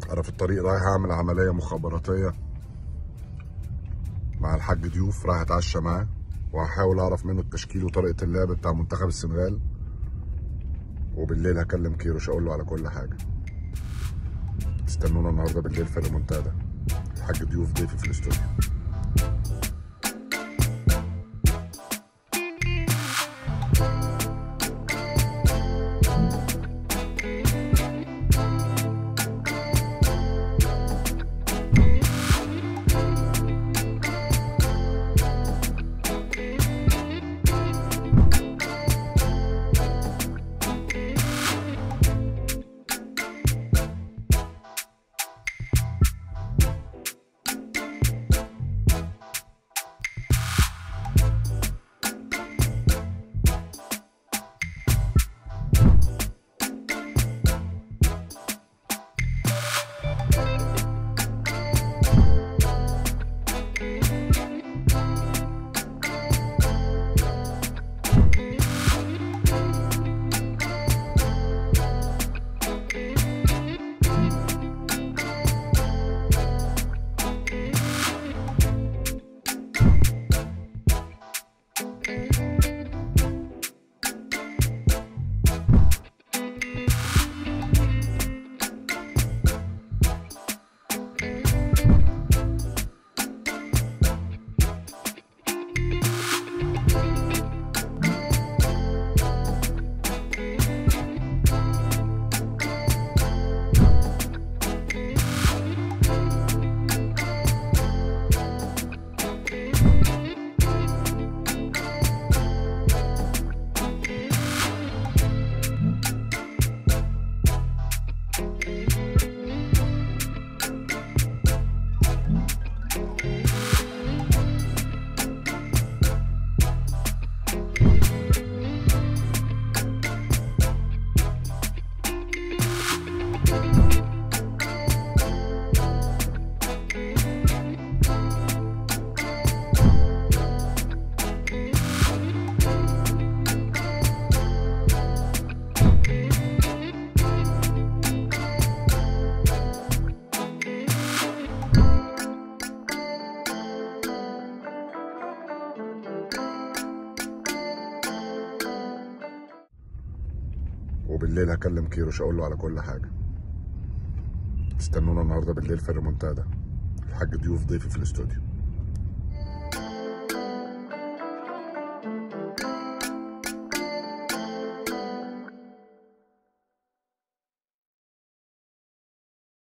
انا في الطريق رايح اعمل عمليه مخابراتيه مع الحاج ضيوف رايح اتعشى معاه وهحاول اعرف منه التشكيل وطريقه اللعب بتاع منتخب السنغال وبالليل هكلم كيروش اقول له على كل حاجه استنونا النهارده بالليل في الريمونتادا الحاج ضيوف ضيفي في الاستوديو وبالليل هكلم كيروش اقول له على كل حاجه استنونا النهارده بالليل في الريمونتادا الحاج ضيوف ضيفي في الاستوديو